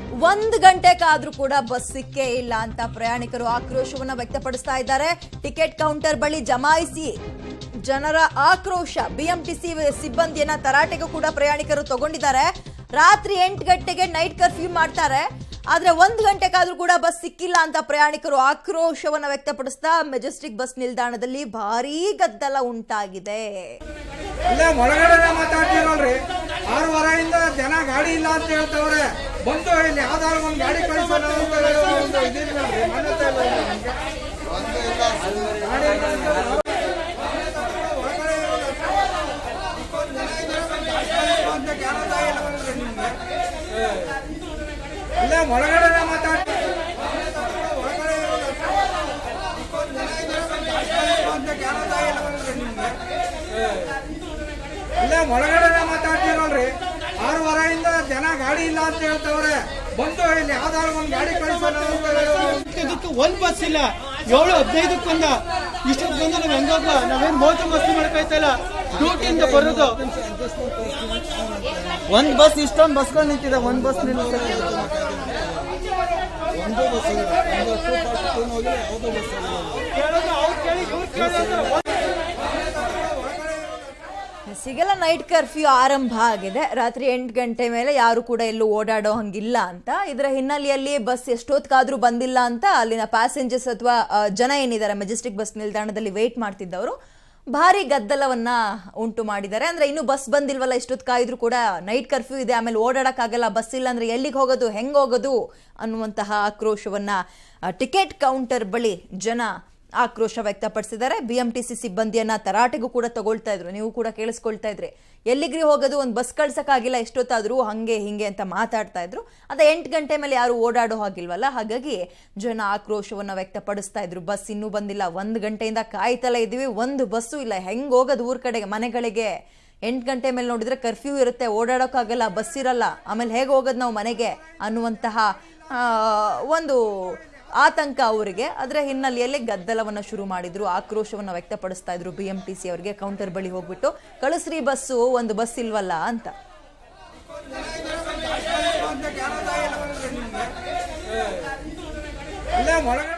ಒಂದು ಗಂಟೆ ಕಾದ್ರೂ ಕೂಡ ಬಸ್ ಸಿಕ್ಕೇ ಇಲ್ಲ ಅಂತ ಪ್ರಯಾಣಿಕರು ಆಕ್ರೋಶವನ್ನ ವ್ಯಕ್ತಪಡಿಸ್ತಾ ಇದ್ದಾರೆ ಟಿಕೆಟ್ ಕೌಂಟರ್ ಬಳಿ ಜಮಾಯಿಸಿ ಜನರ ಆಕ್ರೋಶ ಬಿಎಂಟಿಸಿ ಸಿಬ್ಬಂದಿಯನ್ನ ತರಾಟೆಗೂ ಕೂಡ ಪ್ರಯಾಣಿಕರು ತಗೊಂಡಿದ್ದಾರೆ ರಾತ್ರಿ ಎಂಟು ಗಂಟೆಗೆ ನೈಟ್ ಕರ್ಫ್ಯೂ ಮಾಡ್ತಾರೆ ಆದ್ರೆ ಒಂದು ಗಂಟೆಗಾದ್ರೂ ಕೂಡ ಬಸ್ ಸಿಕ್ಕಿಲ್ಲ ಅಂತ ಪ್ರಯಾಣಿಕರು ಆಕ್ರೋಶವನ್ನ ವ್ಯಕ್ತಪಡಿಸ್ತಾ ಮೆಜೆಸ್ಟಿಕ್ ಬಸ್ ನಿಲ್ದಾಣದಲ್ಲಿ ಭಾರೀ ಗದ್ದಲ ಉಂಟಾಗಿದೆ ಇಲ್ಲೇ ಒಳಗಡೆ ಮಾತಾಡ್ತೀವಲ್ರಿ ಆರೂವರೆಯಿಂದ ಜನ ಗಾಡಿ ಇಲ್ಲ ಅಂತ ಹೇಳ್ತವ್ರೆ ಬಂದು ಇಲ್ಲಿ ಯಾವ್ದಾದ್ರು ಒಂದು ಗಾಡಿ ಕಳಿಸೋಣ ಅಂತ ಹೇಳೋ ಒಂದು ಇದಿರ್ಬೇಡ್ರಿ, ಮಾನ್ಯತೆ ಇಲ್ಲ ಇಲ್ಲಿ ನಮ್ಗೆ. ಗಾಡಿ ಇಲ್ಲ ಅಂದ್ರೆ ನಾವು- ಒಳಗಡೆ ಇರೋದು ಇಪ್ಪತ್ತು ಜನ ಇದ್ದಾರೆ, ಗಾಡಿ ಕಳಿಸೋ ಅಂತ ಜ್ಞಾನೋದಯ ಇಲ್ಲ ಬಂದ್ರಿ ನಿಮ್ಗೆ. ಏ. ಇಲ್ಲೇ ಒಳಗಡೆ ಮಾತಾಡ್ತೀವಿ ಒಳಗಡೆ ಇರೋದು ಇಪ್ಪತ್ತು ಜನ ಇದ್ದಾರೆ, ಗಾಡಿ ಕಳಿಸೋ ಅಂತ ಜ್ಞಾನೋದಯ ಇಲ್ಲ ಬಂದ್ರಿ ನಿಮ್ಗೆ. ಏ. ಇಲ್ಲೇ ಒಳಗಡೆ ಮಾತಾಡ್ತೀವಲ್ರಿ ಆರೂವರೆಯಿಂದ ಜನ ಗಾಡಿ ಇಲ್ಲ ಅಂತ ಹೇಳ್ತವ್ರೆ ಬಂದು ಇಲ್ಲಿ ಯಾವ್ದಾದ್ರು ಒಂದು ಗಾಡಿ ಕಳಿಸೋಣ ಅಂತ ಹೇಳೋ ಒಂದು ಇದಕ್ಕೆ ಒಂದ್ ಬಸ್ ಇಲ್ಲ ಏಳು ಹದಿನೈದಕ್ಕೊಂದ ಇಷ್ಟೊತ್ತು ಬಂದು ನಾವ್ ಹೆಂಗೋಗ್ಲ ನಾವೇನ್ ಮೋಸ ಮಸ್ತಿ ಮಾಡ್ಕೊಯ್ತಾ ಇಲ್ಲ ಡ್ಯೂಟಿಯಿಂದ ಬರೋದು ಒಂದ್ ಬಸ್ ಇಷ್ಟೊಂದು ಬಸ್ಗಳು ನಿಂತಿದೆ ಒಂದ್ ಬಸ್ ನಿಲ್ಲಿಸಕ್ಕೆ ಕೇಳೋದು ಅವ್ರು ಕೇಳಿ ಇವ್ರು ಕೇಳೋದು ಸಿಗಲ್ಲ ನೈಟ್ ಕರ್ಫ್ಯೂ ಆರಂಭ ಆಗಿದೆ ರಾತ್ರಿ ಎಂಟು ಗಂಟೆ ಮೇಲೆ ಯಾರು ಕೂಡ ಎಲ್ಲೂ ಓಡಾಡೋ ಹಂಗಿಲ್ಲ ಅಂತ ಇದರ ಹಿನ್ನೆಲೆಯಲ್ಲಿ ಬಸ್ ಎಷ್ಟೊತ್ತಿಗಾದ್ರೂ ಬಂದಿಲ್ಲ ಅಂತ ಅಲ್ಲಿನ ಪ್ಯಾಸೆಂಜರ್ಸ್ ಅಥವಾ ಆ, ಜನ ಏನಿದ್ದಾರೆ ಮೆಜೆಸ್ಟಿಕ್ ಬಸ್ ನಿಲ್ದಾಣದಲ್ಲಿ ವೇಟ್ ಮಾಡ್ತಿದ್ದವರು ಭಾರಿ ಗದ್ದಲವನ್ನ ಉಂಟು ಮಾಡಿದ್ದಾರೆ ಅಂದ್ರೆ ಇನ್ನು ಬಸ್ ಬಂದಿಲ್ವಲ್ಲ ಇಷ್ಟೊತ್ತು ಕಾಯ್ದ್ರು ಕೂಡ ನೈಟ್ ಕರ್ಫ್ಯೂ ಇದೆ ಆಮೇಲೆ ಓಡಾಡಕ್ಕಾಗಲ್ಲ ಬಸ್ ಇಲ್ಲ ಅಂದ್ರೆ ಎಲ್ಲಿಗೆ ಹೋಗೋದು ಹೆಂಗ್ ಹೋಗೋದು ಅನ್ನುವಂತಹ ಆಕ್ರೋಶವನ್ನ ಆ, ಟಿಕೆಟ್ ಕೌಂಟರ್ ಬಳಿ ಜನ ಆಕ್ರೋಶ ವ್ಯಕ್ತಪಡಿಸಿದ್ದಾರೆ ಬಿಎಂಟಿಸಿ ಸಿಬ್ಬಂದಿಯನ್ನ ತರಾಟೆಗೂ ಕೂಡ ತಗೊಳ್ತಾ ಇದ್ರು ನೀವು ಕೂಡ ಕೇಳಿಸ್ಕೊಳ್ತಾ ಇದ್ರಿ ಎಲ್ಲಿಗ್ರಿ ಹೋಗೋದು ಒಂದು ಬಸ್ ಕಳ್ಸಕ್ಕಾಗಿಲ್ಲ ಎಷ್ಟೊತ್ತಾದ್ರೂ ಹಂಗೆ ಹಿಂಗೆ ಅಂತ ಮಾತಾಡ್ತಾ ಇದ್ರು ಅದೇ ಎಂಟು ಗಂಟೆ ಮೇಲೆ ಯಾರು ಓಡಾಡೋ ಹಾಗಿಲ್ವಲ್ಲ ಹಾಗಾಗಿ ಜನ ಆಕ್ರೋಶವನ್ನ ವ್ಯಕ್ತಪಡಿಸ್ತಾ ಇದ್ರು ಬಸ್ ಇನ್ನೂ ಬಂದಿಲ್ಲ ಒಂದು ಗಂಟೆಯಿಂದ ಕಾಯ್ತಲೇ ಇದೀವಿ ಒಂದು ಬಸ್ಸು ಇಲ್ಲ ಹೆಂಗ್ ಹೋಗೋದು ಊರ್ ಕಡೆಗೆ ಮನೆಗಳಿಗೆ ಎಂಟು ಗಂಟೆ ಮೇಲೆ ನೋಡಿದ್ರೆ ಕರ್ಫ್ಯೂ ಇರುತ್ತೆ ಓಡಾಡೋಕ್ಕಾಗಲ್ಲ ಬಸ್ ಇರಲ್ಲ ಆಮೇಲೆ ಹೇಗೆ ಹೋಗೋದು ನಾವು ಮನೆಗೆ ಅನ್ನುವಂತಹ ಆ, ಒಂದು ಆತಂಕ ಅವರಿಗೆ ಅದರ ಹಿನ್ನೆಲೆಯಲ್ಲಿ ಗದ್ದಲವನ್ನ ಶುರು ಮಾಡಿದ್ರು ಆಕ್ರೋಶವನ್ನ ವ್ಯಕ್ತಪಡಿಸ್ತಾ ಇದ್ರು ಬಿ ಎಂ ಟಿ ಸಿ ಅವರಿಗೆ ಕೌಂಟರ್ ಬಳಿ ಹೋಗ್ಬಿಟ್ಟು ಕಳಿಸ್ರಿ ಬಸ್ಸು ಒಂದು ಬಸ್ ಇಲ್ವಲ್ಲ ಅಂತ ಅಂತ ಜ್ಞಾನೋದಯ ಇಲ್ಲ ಬಂದ್ರಿ ನಿಮ್ಗೆ. ಏ. ಇಲ್ಲೇ ಒಳಗಡೆ